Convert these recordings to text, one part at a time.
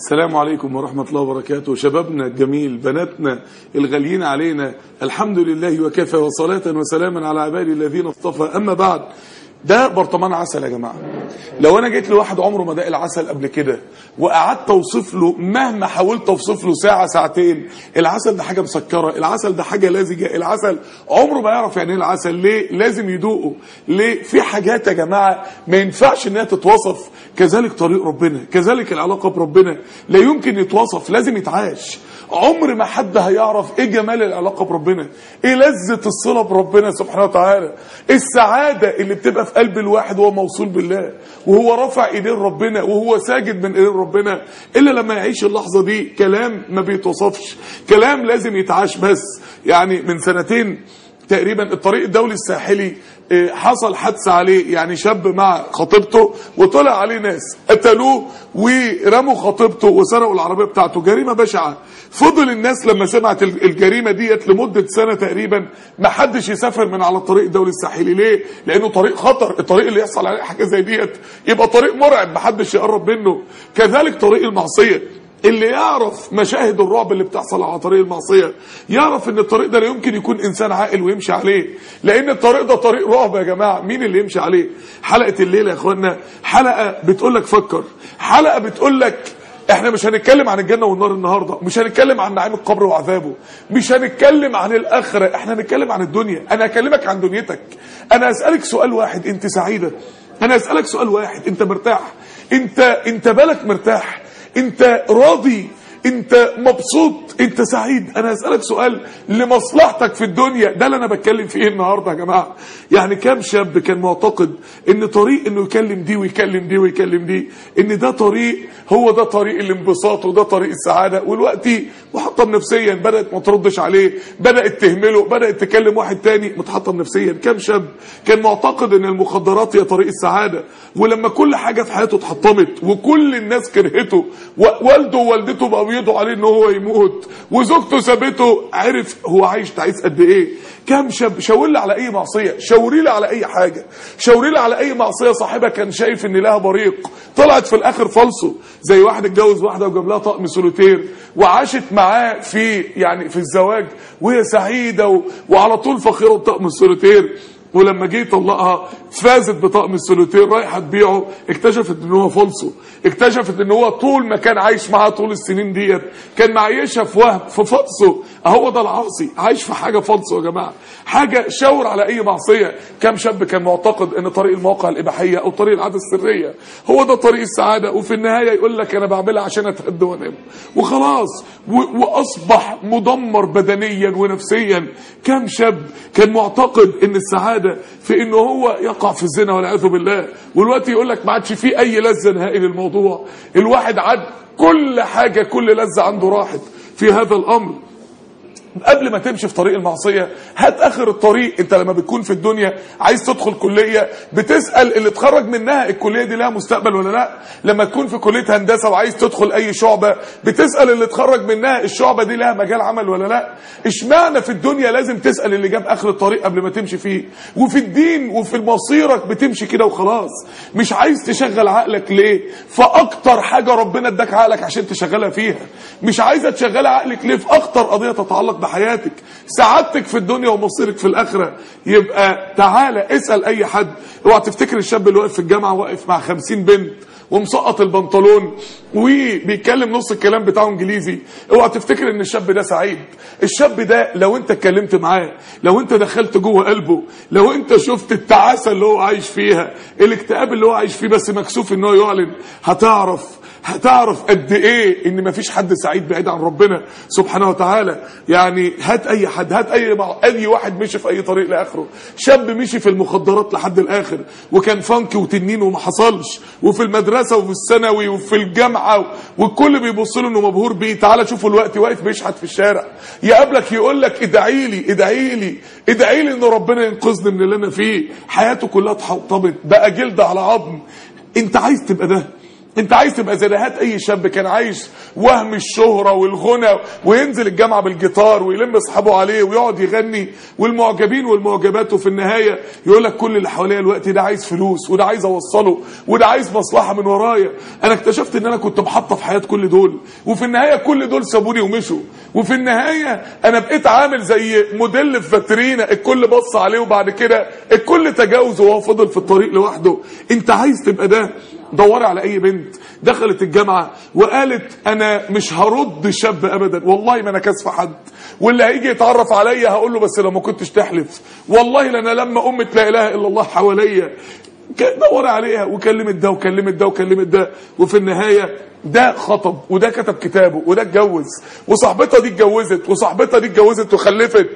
السلام عليكم ورحمة الله وبركاته شبابنا الجميل بناتنا الغاليين علينا الحمد لله وكفى وصلاة وسلاما على عبادي الذين اصطفى أما بعد ده برطمان عسل يا جماعة لو أنا جيت لواحد عمره ما داق العسل قبل كده وقعدت أوصف له مهما حاولت أوصف له ساعة ساعتين العسل ده حاجة مسكرة العسل ده حاجة لازجة العسل عمره ما يعرف يعني ايه العسل ليه لازم يدوقه ليه في حاجات يا جماعة ما ينفعش انها تتوصف كذلك طريق ربنا كذلك العلاقة بربنا لا يمكن يتوصف لازم يتعاش عمر ما حد هيعرف ايه جمال العلاقة بربنا ايه لذة الصلة بربنا سبحانه وتعالى السعادة اللي بتبقى في قلب الواحد وهو موصول بالله وهو رافع ايدين ربنا وهو ساجد من ايدين ربنا الا لما يعيش اللحظة دي كلام ما بيتوصفش كلام لازم يتعاش بس يعني من سنتين تقريبا الطريق الدولي الساحلي اه، حصل حادثه عليه يعني شاب مع خطيبته وطلع عليه ناس قتلوه ورموا خطيبته وسرقوا العربيه بتاعته جريمه بشعه فضل الناس لما سمعت ال- الجريمه ديت لمده سنه تقريبا ما حدش يسافر من على الطريق الدولي الساحلي ليه لانه طريق خطر الطريق اللي يحصل عليه حاجه زي ديت يبقى طريق مرعب ما حدش يقرب منه كذلك طريق المعصيه اللي يعرف مشاهد الرعب اللي بتحصل على طريق المعصية يعرف ان الطريق ده لا يمكن يكون انسان عاقل ويمشي عليه لان الطريق ده طريق رعب يا جماعة مين اللي يمشي عليه حلقة الليلة يا اخوانا حلقة بتقول لك فكر حلقة بتقول لك احنا مش هنتكلم عن الجنة والنار النهاردة مش هنتكلم عن نعيم القبر وعذابه مش هنتكلم عن الاخرة احنا هنتكلم عن الدنيا انا هكلمك عن دنيتك انا اسألك سؤال واحد انت سعيدة انا اسألك سؤال واحد انت مرتاح انت انت بالك مرتاح انت راضي انت مبسوط انت سعيد انا هسألك سؤال لمصلحتك في الدنيا ده اللي انا بتكلم فيه النهاردة يا جماعة يعني كام شاب كان معتقد ان طريق انه يكلم دي ويكلم دي ويكلم دي ان ده طريق هو ده طريق الانبساط وده طريق السعادة والوقتي محطم نفسيا بدأت ما تردش عليه بدأت تهمله بدأت تكلم واحد تاني متحطم نفسيا كام شاب كان معتقد ان المخدرات هي طريق السعادة ولما كل حاجة في حياته اتحطمت وكل الناس كرهته ووالده ووالدته بقوا بيدعوا عليه ان هو يموت وزوجته سابته عرف هو عايش تعيس قد ايه كام شاب شاور لي على اي معصيه شاوري لي على اي حاجه شاوري لي على اي معصيه صاحبها كان شايف ان لها بريق طلعت في الاخر فالصو زي واحد اتجوز واحده وجاب لها طقم سولوتير وعاشت معاه في يعني في الزواج وهي سعيده و... وعلى طول فخيره بطقم السولوتير ولما جه يطلقها فازت بطقم السولوتير رايحه تبيعه اكتشفت ان هو فالصو اكتشفت ان هو طول ما كان عايش معاها طول السنين ديت كان معيشها في وهم في فالصو اهو ده العاصي عايش في حاجه فالصو يا جماعه حاجه شاور على اي معصيه كم شاب كان معتقد ان طريق المواقع الاباحيه او طريق العاده السريه هو ده طريق السعاده وفي النهايه يقول لك انا بعملها عشان اتهدى وانام وخلاص و- واصبح مدمر بدنيا ونفسيا كم شاب كان معتقد ان السعاده في ان هو يقع في الزنا والعياذ بالله والوقت يقول لك ما عادش فيه اي لذه نهائي للموضوع الواحد عاد كل حاجه كل لذه عنده راحت في هذا الامر قبل ما تمشي في طريق المعصيه هات اخر الطريق انت لما بتكون في الدنيا عايز تدخل كليه بتسال اللي اتخرج منها الكليه دي لها مستقبل ولا لا لما تكون في كليه هندسه وعايز تدخل اي شعبه بتسال اللي اتخرج منها الشعبه دي لها مجال عمل ولا لا اشمعنى في الدنيا لازم تسال اللي جاب اخر الطريق قبل ما تمشي فيه وفي الدين وفي مصيرك بتمشي كده وخلاص مش عايز تشغل عقلك ليه فاكتر حاجه ربنا اداك عقلك عشان تشغلها فيها مش عايزه تشغلها عقلك ليه في اكتر قضيه تتعلق بحياتك سعادتك في الدنيا ومصيرك في الاخره يبقى تعالى اسال اي حد اوعى تفتكر الشاب اللي واقف في الجامعه واقف مع خمسين بنت ومسقط البنطلون وبيتكلم نص الكلام بتاعه انجليزي اوعى تفتكر ان الشاب ده سعيد الشاب ده لو انت اتكلمت معاه لو انت دخلت جوه قلبه لو انت شفت التعاسه اللي هو عايش فيها الاكتئاب اللي هو عايش فيه بس مكسوف ان هو يعلن هتعرف هتعرف قد ايه ان مفيش حد سعيد بعيد عن ربنا سبحانه وتعالى يعني هات اي حد هات اي مع... اي واحد مشي في اي طريق لاخره شاب مشي في المخدرات لحد الاخر وكان فانكي وتنين وما حصلش وفي المدرسه وفي الثانوي وفي الجامعه و... والكل بيبص له انه مبهور بيه تعالى شوفوا الوقت واقف بيشحت في الشارع يقابلك يقول لك ادعي لي ادعي لي ادعي لي ان ربنا ينقذني من اللي انا فيه حياته كلها اتحطمت بقى جلد على عظم انت عايز تبقى ده انت عايز تبقى زي هات اي شاب كان عايش وهم الشهرة والغنى وينزل الجامعة بالجيتار ويلم اصحابه عليه ويقعد يغني والمعجبين والمعجبات وفي النهاية يقول لك كل اللي حواليا الوقت ده عايز فلوس وده عايز اوصله وده عايز مصلحة من ورايا انا اكتشفت ان انا كنت محطة في حياة كل دول وفي النهاية كل دول سابوني ومشوا وفي النهاية انا بقيت عامل زي موديل في فاترينا الكل بص عليه وبعد كده الكل تجاوز وهو فضل في الطريق لوحده انت عايز تبقى ده دوري على اي بنت دخلت الجامعة وقالت انا مش هرد شاب ابدا والله ما انا كاسفه حد واللي هيجي يتعرف عليا هقول له بس لو ما كنتش تحلف والله لنا لما امة لا اله الا الله حواليا دور عليها وكلمت ده وكلمت ده وكلمت ده وفي النهاية ده خطب وده كتب كتابه وده اتجوز وصاحبتها دي اتجوزت وصاحبتها دي اتجوزت وخلفت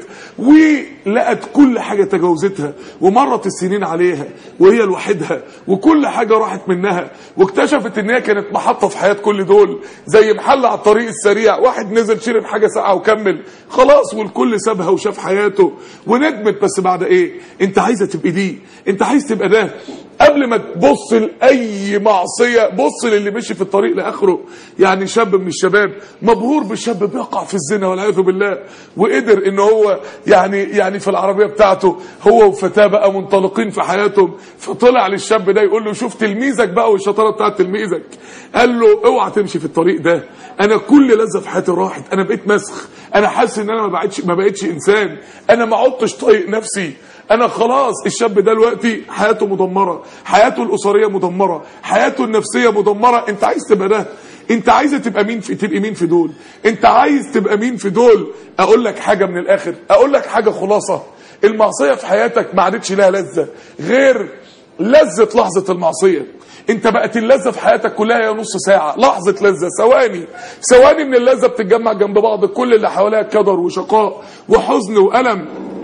ولقت كل حاجة تجاوزتها ومرت السنين عليها وهي لوحدها وكل حاجة راحت منها واكتشفت ان هي كانت محطة في حياة كل دول زي محل على الطريق السريع واحد نزل شرب حاجة ساعة وكمل خلاص والكل سابها وشاف حياته وندمت بس بعد ايه انت عايزة تبقى دي انت عايز تبقى ده قبل ما تبص لاي معصيه بص للي مشي في الطريق لاخره يعني شاب من الشباب مبهور بالشاب بيقع في الزنا والعياذ بالله وقدر ان هو يعني يعني في العربيه بتاعته هو وفتاه بقى منطلقين في حياتهم فطلع للشاب ده يقول له شوف تلميذك بقى والشطاره بتاعت تلميذك قال له اوعى تمشي في الطريق ده انا كل لذه في حياتي راحت انا بقيت مسخ انا حاسس ان انا ما بقتش ما بقتش انسان انا ما عدتش طايق نفسي انا خلاص الشاب ده دلوقتي حياته مدمره حياته الاسريه مدمره حياته النفسيه مدمره انت عايز تبقى ده انت عايزه تبقى مين في تبقى مين في دول انت عايز تبقى مين في دول اقول لك حاجه من الاخر اقول لك حاجه خلاصه المعصيه في حياتك ما عادتش لها لذه غير لذه لحظه المعصيه انت بقت اللذه في حياتك كلها هي نص ساعه لحظه لذه ثواني ثواني من اللذه بتتجمع جنب بعض كل اللي حواليها كدر وشقاء وحزن والم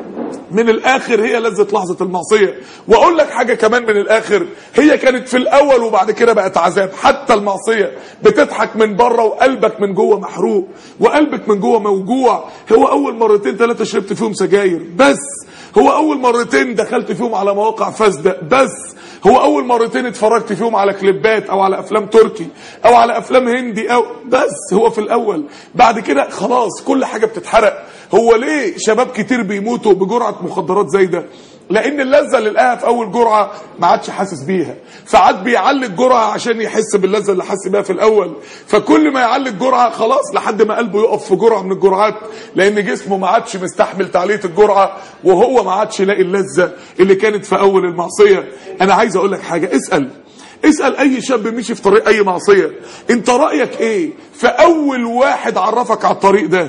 من الاخر هي لذة لحظة المعصية واقول لك حاجة كمان من الاخر هي كانت في الاول وبعد كده بقت عذاب حتى المعصية بتضحك من بره وقلبك من جوه محروق وقلبك من جوه موجوع هو اول مرتين ثلاثة شربت فيهم سجاير بس هو اول مرتين دخلت فيهم على مواقع فاسدة بس هو اول مرتين اتفرجت فيهم على كليبات او على افلام تركي او على افلام هندي او بس هو في الاول بعد كده خلاص كل حاجة بتتحرق هو ليه شباب كتير بيموتوا بجرعة مخدرات زايدة لان اللذة اللي لقاها في اول جرعة ما عادش حاسس بيها فعاد بيعلي الجرعة عشان يحس باللذة اللي حس بيها في الاول فكل ما يعلي الجرعة خلاص لحد ما قلبه يقف في جرعة من الجرعات لان جسمه ما عادش مستحمل تعلية الجرعة وهو ما عادش لاقي اللذة اللي كانت في اول المعصية انا عايز اقول لك حاجة اسأل اسأل اي شاب مشي في طريق اي معصية انت رأيك ايه فاول واحد عرفك على الطريق ده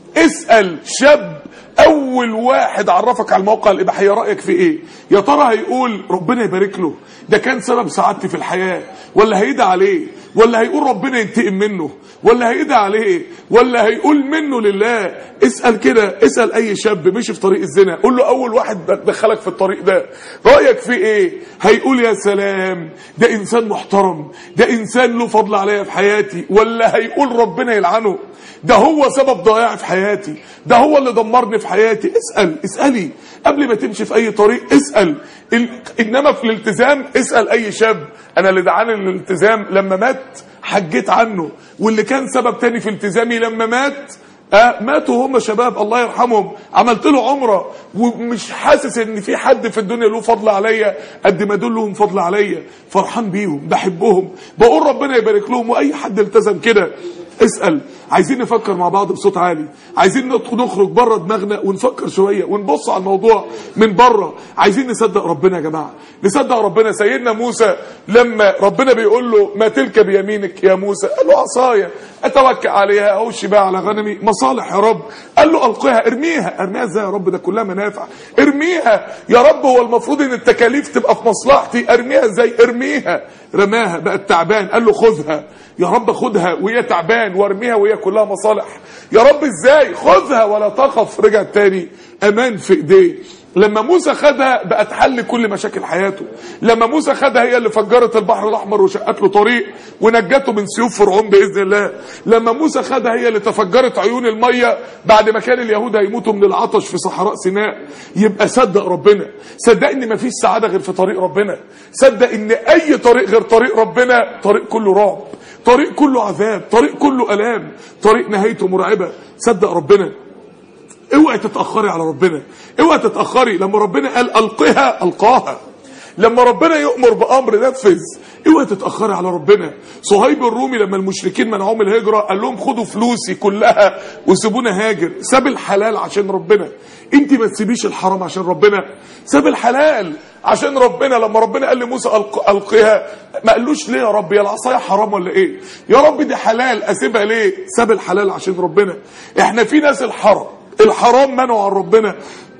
اسأل شاب اول واحد عرفك على الموقع الاباحيه رايك في ايه يا ترى هيقول ربنا يبارك له ده كان سبب سعادتي في الحياه ولا هيدعي عليه ولا هيقول ربنا ينتقم منه ولا هيدعي عليه ولا هيقول منه لله اسال كده اسال اي شاب مشي في طريق الزنا قول له اول واحد دخلك في الطريق ده رايك في ايه هيقول يا سلام ده انسان محترم ده انسان له فضل عليا في حياتي ولا هيقول ربنا يلعنه ده هو سبب ضياعي في حياتي ده هو اللي دمرني في حياتي اسأل اسألي قبل ما تمشي في اي طريق اسأل ال... انما في الالتزام اسأل اي شاب انا اللي دعاني للالتزام لما مات حجيت عنه واللي كان سبب تاني في التزامي لما مات آه ماتوا هم شباب الله يرحمهم عملت له عمره ومش حاسس ان في حد في الدنيا له فضل عليا قد ما دول لهم فضل عليا فرحان بيهم بحبهم بقول ربنا يبارك لهم واي حد التزم كده اسأل عايزين نفكر مع بعض بصوت عالي عايزين نخرج بره دماغنا ونفكر شوية ونبص على الموضوع من بره عايزين نصدق ربنا يا جماعة نصدق ربنا سيدنا موسى لما ربنا بيقول له ما تلك بيمينك يا موسى قال له عصايا اتوكل عليها او بقى على غنمي مصالح يا رب قال له القيها ارميها ارميها ازاي يا رب ده كلها منافع ارميها يا رب هو المفروض ان التكاليف تبقى في مصلحتي ارميها ازاي ارميها رماها بقت تعبان قال له خذها يا رب خدها وهي تعبان وارميها وهي كلها مصالح يا رب ازاي خذها ولا تخف رجع تاني امان في ايديه لما موسى خدها بقت حل كل مشاكل حياته لما موسى خدها هي اللي فجرت البحر الاحمر وشقت له طريق ونجته من سيوف فرعون باذن الله لما موسى خدها هي اللي تفجرت عيون الميه بعد ما كان اليهود هيموتوا من العطش في صحراء سيناء يبقى صدق ربنا صدق ان مفيش سعاده غير في طريق ربنا صدق ان اي طريق غير طريق ربنا طريق كله رعب طريق كله عذاب طريق كله الام طريق نهايته مرعبه صدق ربنا اوعي تتاخري على ربنا اوعي تتاخري لما ربنا قال القها القاها لما ربنا يؤمر بامر نفذ اوعي تتاخري على ربنا صهيب الرومي لما المشركين منعوهم الهجره قال لهم خدوا فلوسي كلها وسيبونا هاجر ساب الحلال عشان ربنا انت ما تسيبيش الحرام عشان ربنا ساب الحلال عشان ربنا لما ربنا قال لموسى ألق... القها ما قالوش ليه يا رب يا العصايه حرام ولا ايه يا رب دي حلال اسيبها ليه ساب الحلال عشان ربنا احنا في ناس الحرام الحرام منعوا عن ربنا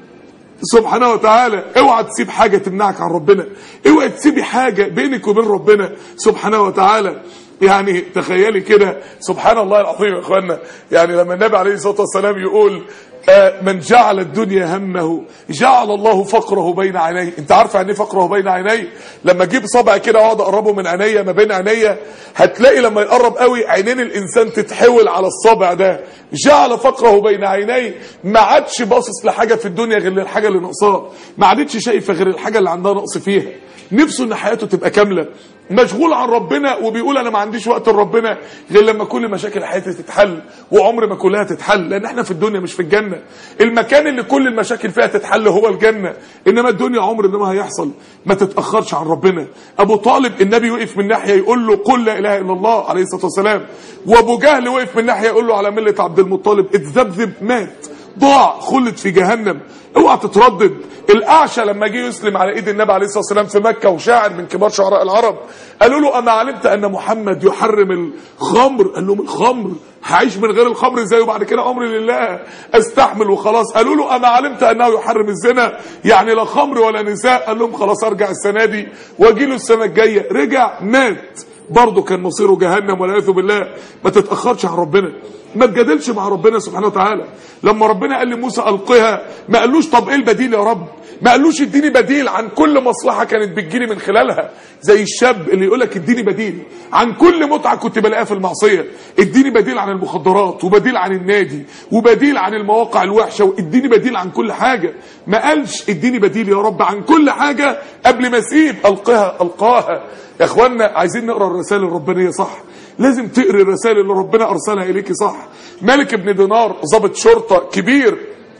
سبحانه وتعالى اوعى تسيب حاجة تمنعك عن ربنا اوعى تسيبي حاجة بينك وبين ربنا سبحانه وتعالى يعني تخيلي كده سبحان الله العظيم يا اخوانا يعني لما النبي عليه الصلاة والسلام يقول آه من جعل الدنيا همه جعل الله فقره بين عينيه انت عارف يعني ايه فقره بين عينيه لما اجيب صبع كده واقعد اقربه من عينيا ما بين عينيا هتلاقي لما يقرب قوي عينين الانسان تتحول على الصابع ده جعل فقره بين عينيه ما عادش باصص لحاجه في الدنيا غير الحاجه اللي ناقصاه ما عادتش شايفه غير الحاجه اللي عندها نقص فيها نفسه ان حياته تبقى كامله مشغول عن ربنا وبيقول انا ما عنديش وقت لربنا غير لما كل مشاكل حياتي تتحل وعمر ما كلها تتحل لان احنا في الدنيا مش في الجنه المكان اللي كل المشاكل فيها تتحل هو الجنه انما الدنيا عمر ده ما هيحصل ما تتاخرش عن ربنا ابو طالب النبي وقف من ناحيه يقول له قل لا اله الا الله عليه الصلاه والسلام وابو جهل وقف من ناحيه يقول له على مله عبد المطلب اتذبذب مات ضاع خلد في جهنم اوعى تتردد الاعشى لما جه يسلم على ايد النبي عليه الصلاه والسلام في مكه وشاعر من كبار شعراء العرب قالوا له اما علمت ان محمد يحرم الخمر قال لهم الخمر هعيش من غير الخمر ازاي وبعد كده امر لله استحمل وخلاص قالوا له اما علمت انه يحرم الزنا يعني لا خمر ولا نساء قال لهم خلاص ارجع السنه دي واجي له السنه الجايه رجع مات برضه كان مصيره جهنم والعياذ بالله ما تتاخرش عن ربنا ما تجادلش مع ربنا سبحانه وتعالى لما ربنا قال لموسى القها ما قالوش طب ايه البديل يا رب ما قالوش اديني بديل عن كل مصلحه كانت بتجيلي من خلالها زي الشاب اللي يقول لك اديني بديل عن كل متعه كنت بلاقيها في المعصيه اديني بديل عن المخدرات وبديل عن النادي وبديل عن المواقع الوحشه واديني بديل عن كل حاجه ما قالش اديني بديل يا رب عن كل حاجه قبل ما اسيب القها القاها يا اخوانا عايزين نقرا الرسائل الربانيه صح لازم تقري الرسائل اللي ربنا ارسلها اليك صح ملك ابن دينار ضابط شرطه كبير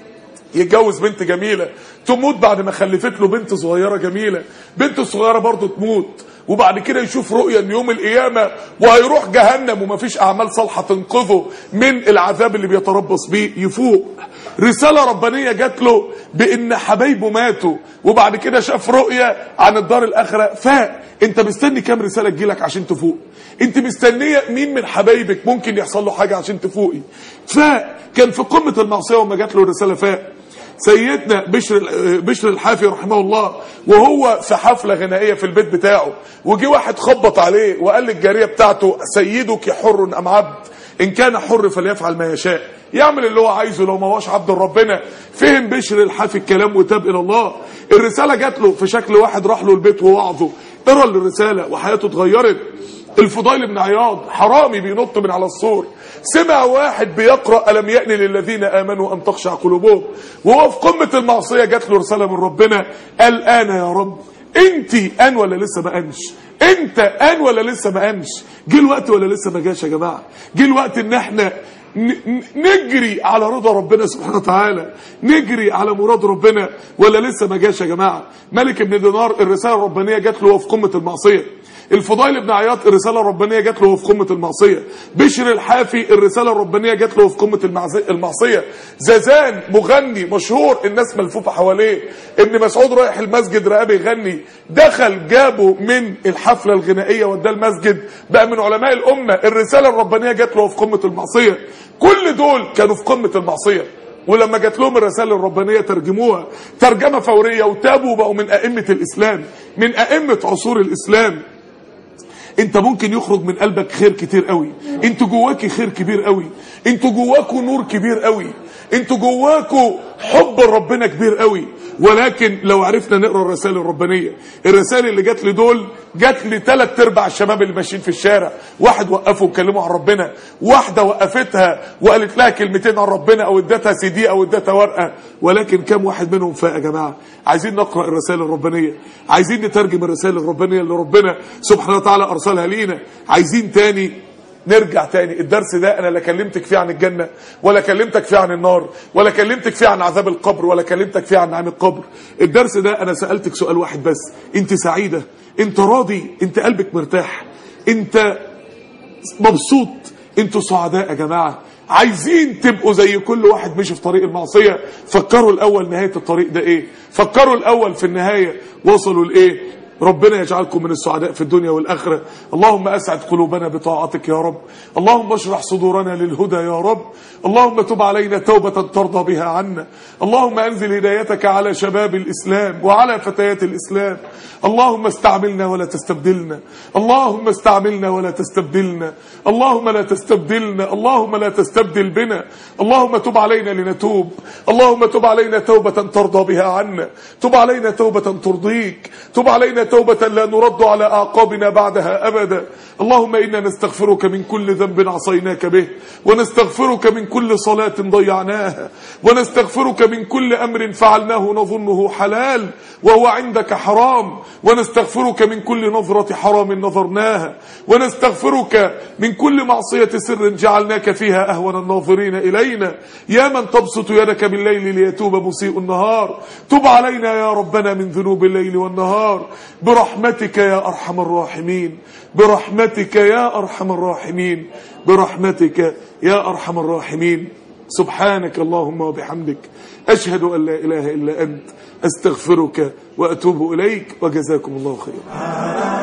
يتجوز بنت جميله تموت بعد ما خلفت له بنت صغيره جميله بنت صغيره برضه تموت وبعد كده يشوف رؤيا ان يوم القيامه وهيروح جهنم ومفيش اعمال صالحه تنقذه من العذاب اللي بيتربص بيه يفوق رساله ربانيه جات له بان حبايبه ماتوا وبعد كده شاف رؤيا عن الدار الاخره فاق انت مستني كام رساله تجيلك عشان تفوق انت مستنيه مين من حبايبك ممكن يحصل له حاجه عشان تفوقي فاق كان في قمه المعصيه وما جات له الرساله فاق سيدنا بشر بشر الحافي رحمه الله وهو في حفله غنائيه في البيت بتاعه وجي واحد خبط عليه وقال للجاريه بتاعته سيدك حر ام عبد ان كان حر فليفعل ما يشاء يعمل اللي هو عايزه لو ما هوش عبد ربنا فهم بشر الحافي الكلام وتاب الى الله الرساله جات له في شكل واحد راح له البيت ووعظه قرا الرساله وحياته اتغيرت الفضيل بن عياض حرامي بينط من على السور سمع واحد بيقرا الم يأن للذين امنوا ان تخشع قلوبهم وهو في قمه المعصيه جات له رساله من ربنا قال انا يا رب انت ان ولا لسه ما انش انت ان ولا لسه ما انش جه الوقت ولا لسه ما جاش يا جماعه جه الوقت ان احنا نجري على رضا ربنا سبحانه وتعالى نجري على مراد ربنا ولا لسه ما جاش يا جماعه ملك ابن دينار الرساله الربانيه جات له وهو في قمه المعصيه الفضيل بن عياط الرساله الربانيه جات له في قمه المعصيه بشر الحافي الرساله الربانيه جات له في قمه المعصيه زازان مغني مشهور الناس ملفوفه حواليه ابن مسعود رايح المسجد رقاه بيغني دخل جابه من الحفله الغنائيه وداه المسجد بقى من علماء الامه الرساله الربانيه جات له في قمه المعصيه كل دول كانوا في قمه المعصيه ولما جات لهم الرسائل الربانيه ترجموها ترجمه فوريه وتابوا وبقوا من ائمه الاسلام من ائمه عصور الاسلام انت ممكن يخرج من قلبك خير كتير قوي انتوا جواكي خير كبير قوي انتوا جواكوا نور كبير قوي انتوا جواكوا حب ربنا كبير قوي ولكن لو عرفنا نقرا الرسائل الربانيه الرسائل اللي جات لي دول جات لي ثلاث ارباع الشباب اللي ماشيين في الشارع واحد وقفوا وكلموا عن ربنا واحده وقفتها وقالت لها كلمتين عن ربنا او ادتها سي دي او ادتها ورقه ولكن كم واحد منهم فاق يا جماعه عايزين نقرا الرسائل الربانيه عايزين نترجم الرسائل الربانيه اللي ربنا سبحانه وتعالى ارسلها لينا عايزين تاني نرجع تاني الدرس ده انا لا كلمتك فيه عن الجنة ولا كلمتك فيه عن النار ولا كلمتك فيه عن عذاب القبر ولا كلمتك فيه عن نعيم القبر الدرس ده انا سألتك سؤال واحد بس انت سعيدة انت راضي انت قلبك مرتاح انت مبسوط انتوا سعداء يا جماعة عايزين تبقوا زي كل واحد مشي في طريق المعصية فكروا الاول نهاية الطريق ده ايه فكروا الاول في النهاية وصلوا لايه ربنا يجعلكم من السعداء في الدنيا والآخرة اللهم أسعد قلوبنا بطاعتك يا رب اللهم اشرح صدورنا للهدى يا رب اللهم تب علينا توبة ترضى بها عنا اللهم أنزل هدايتك على شباب الإسلام وعلى فتيات الإسلام اللهم استعملنا ولا تستبدلنا اللهم استعملنا ولا تستبدلنا اللهم لا تستبدلنا اللهم لا تستبدل بنا اللهم تب علينا لنتوب اللهم تب علينا توبة ترضى بها عنا تب علينا توبة ترضيك تب علينا توبة لا نرد على أعقابنا بعدها أبدا اللهم إنا نستغفرك من كل ذنب عصيناك به ونستغفرك من كل صلاة ضيعناها ونستغفرك من كل أمر فعلناه نظنه حلال وهو عندك حرام ونستغفرك من كل نظرة حرام نظرناها ونستغفرك من كل معصية سر جعلناك فيها أهون الناظرين إلينا يا من تبسط يدك بالليل ليتوب مسيء النهار تب علينا يا ربنا من ذنوب الليل والنهار برحمتك يا أرحم الراحمين برحمتك يا أرحم الراحمين برحمتك يا أرحم الراحمين سبحانك اللهم وبحمدك أشهد أن لا إله إلا أنت أستغفرك وأتوب إليك وجزاكم الله خيرا